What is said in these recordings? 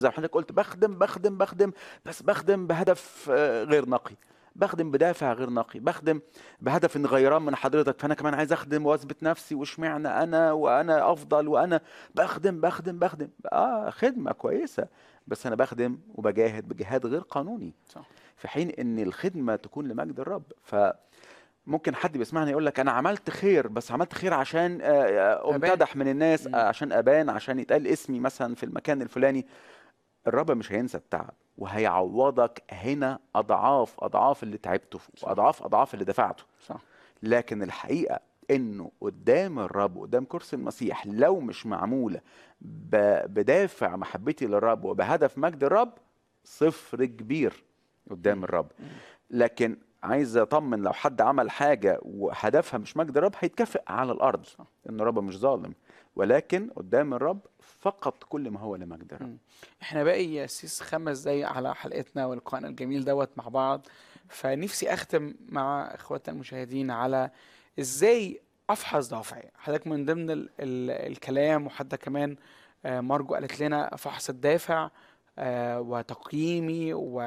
زي ما حضرتك قلت بخدم بخدم بخدم بس بخدم بهدف آه، غير نقي بخدم بدافع غير نقي بخدم بهدف ان غيران من حضرتك فانا كمان عايز اخدم واثبت نفسي واشمعنى انا وانا افضل وانا بخدم بخدم بخدم اه خدمه كويسه بس انا بخدم وبجاهد بجهاد غير قانوني صح في حين ان الخدمه تكون لمجد الرب ف ممكن حد بيسمعني يقول لك انا عملت خير بس عملت خير عشان آه، آه، أبان. امتدح من الناس مم. آه، عشان ابان عشان يتقال اسمي مثلا في المكان الفلاني الرب مش هينسى التعب وهيعوضك هنا اضعاف اضعاف اللي تعبته صح. واضعاف اضعاف اللي دفعته صح لكن الحقيقه انه قدام الرب قدام كرسي المسيح لو مش معموله ب- بدافع محبتي للرب وبهدف مجد الرب صفر كبير قدام مم. الرب مم. لكن عايز اطمن لو حد عمل حاجه وهدفها مش مجد الرب هيتكافئ على الارض صح. ان الرب مش ظالم ولكن قدام الرب فقط كل ما هو لمجد الرب مم. احنا باقي يا سيس خمس دقايق على حلقتنا ولقائنا الجميل دوت مع بعض فنفسي اختم مع اخواتنا المشاهدين على ازاي افحص دوافعي حضرتك من ضمن ال ال الكلام وحتى كمان آه، مارجو قالت لنا فحص الدافع آه، وتقييمي و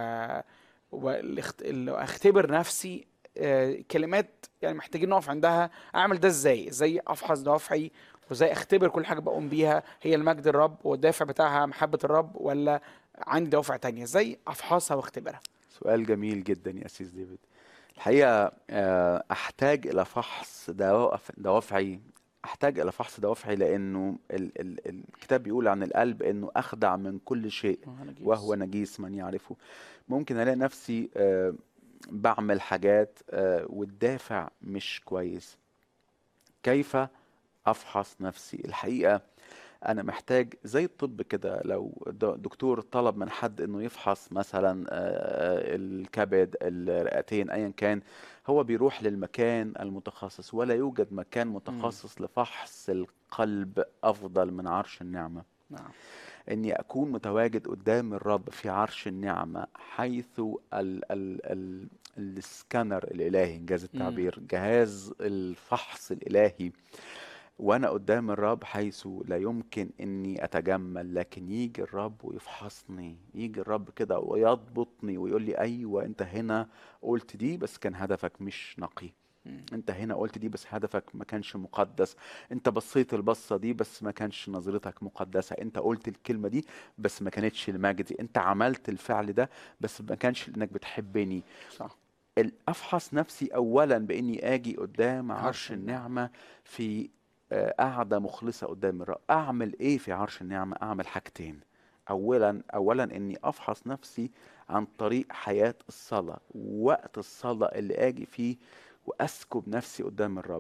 واختبر نفسي آه، كلمات يعني محتاجين نقف عندها اعمل ده ازاي ازاي افحص دوافعي وازاي اختبر كل حاجه بقوم بيها هي المجد الرب والدافع بتاعها محبه الرب ولا عندي دوافع تانية ازاي افحصها واختبرها سؤال جميل جدا يا أسيس ديفيد الحقيقة آه، أحتاج إلى فحص دوافع- دوافعي أحتاج إلى فحص دوافعي لأنه ال ال الكتاب بيقول عن القلب إنه أخدع من كل شيء وهو نجيس من يعرفه ممكن ألاقي نفسي آه، بعمل حاجات آه، والدافع مش كويس كيف أفحص نفسي الحقيقة أنا محتاج زي الطب كده لو د- دكتور طلب من حد إنه يفحص مثلا آه، الكبد الرئتين أيا كان هو بيروح للمكان المتخصص ولا يوجد مكان متخصص لفحص القلب أفضل من عرش النعمة نعم اني اكون متواجد قدام الرب في عرش النعمه حيث ال ال ال السكانر الالهي انجاز التعبير جهاز الفحص الالهي وانا قدام الرب حيث لا يمكن اني اتجمل لكن يجي الرب ويفحصني يجي الرب كده ويضبطني ويقول لي ايوه انت هنا قلت دي بس كان هدفك مش نقي مم. انت هنا قلت دي بس هدفك ما كانش مقدس انت بصيت البصة دي بس ما كانش نظرتك مقدسة انت قلت الكلمة دي بس ما كانتش لمجدي انت عملت الفعل ده بس ما كانش لانك بتحبني صح ال- افحص نفسي اولا باني اجي قدام عرش عرش النعمة. النعمة في آه، قعدة مخلصة قدام الرب اعمل ايه في عرش النعمة اعمل حاجتين اولا اولا اني افحص نفسي عن طريق حياة الصلاة وقت الصلاة اللي اجي فيه واسكب نفسي قدام الرب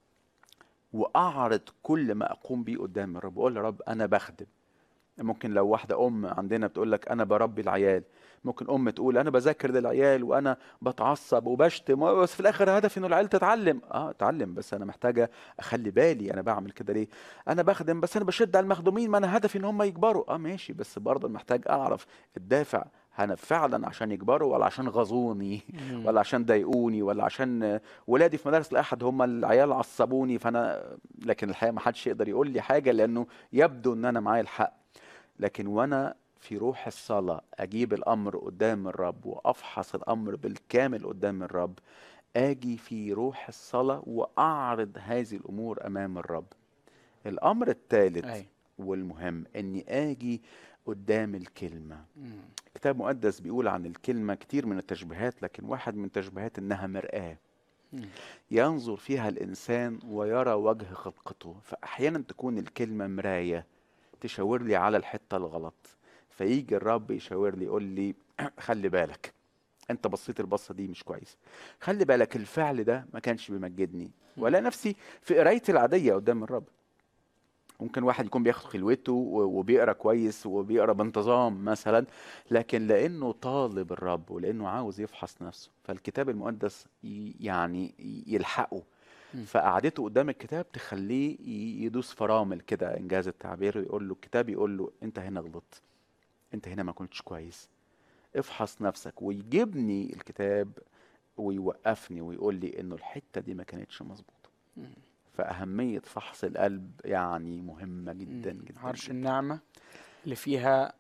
واعرض كل ما اقوم بيه قدام الرب واقول يا رب انا بخدم ممكن لو واحده ام عندنا بتقول لك انا بربي العيال ممكن ام تقول انا بذاكر للعيال وانا بتعصب وبشتم بس في الاخر هدفي انه العيال تتعلم اه اتعلم بس انا محتاجه اخلي بالي انا بعمل كده ليه انا بخدم بس انا بشد على المخدومين ما انا هدفي ان هم يكبروا اه ماشي بس برضه محتاج اعرف الدافع انا فعلا عشان يكبروا ولا عشان غزوني مم. ولا عشان ضايقوني ولا عشان ولادي في مدارس الاحد هم العيال عصبوني فانا لكن الحقيقه ما حدش يقدر يقول لي حاجه لانه يبدو ان انا معايا الحق لكن وانا في روح الصلاه اجيب الامر قدام الرب وافحص الامر بالكامل قدام الرب اجي في روح الصلاه واعرض هذه الامور امام الرب الامر الثالث اي والمهم اني اجي قدام الكلمه مم. كتاب مقدس بيقول عن الكلمة كتير من التشبيهات لكن واحد من التشبيهات إنها مرآة مم. ينظر فيها الإنسان ويرى وجه خلقته فأحيانا تكون الكلمة مراية تشاور لي على الحتة الغلط فيجي الرب يشاور لي يقول لي خلي بالك انت بصيت البصة دي مش كويس خلي بالك الفعل ده ما كانش بيمجدني ولا نفسي في قرايتي العادية قدام الرب ممكن واحد يكون بياخد خلوته و- وبيقرا كويس وبيقرا بانتظام مثلا لكن لانه طالب الرب ولانه عاوز يفحص نفسه فالكتاب المقدس ي- يعني يلحقه مم. فقعدته قدام الكتاب تخليه ي- يدوس فرامل كده انجاز التعبير ويقول له الكتاب يقول له انت هنا غلطت انت هنا ما كنتش كويس افحص نفسك ويجيبني الكتاب ويوقفني ويقول لي انه الحته دي ما كانتش مظبوطه مم. فأهمية فحص القلب يعني مهمة جدا مم. جدا عرش جدا. النعمة اللي فيها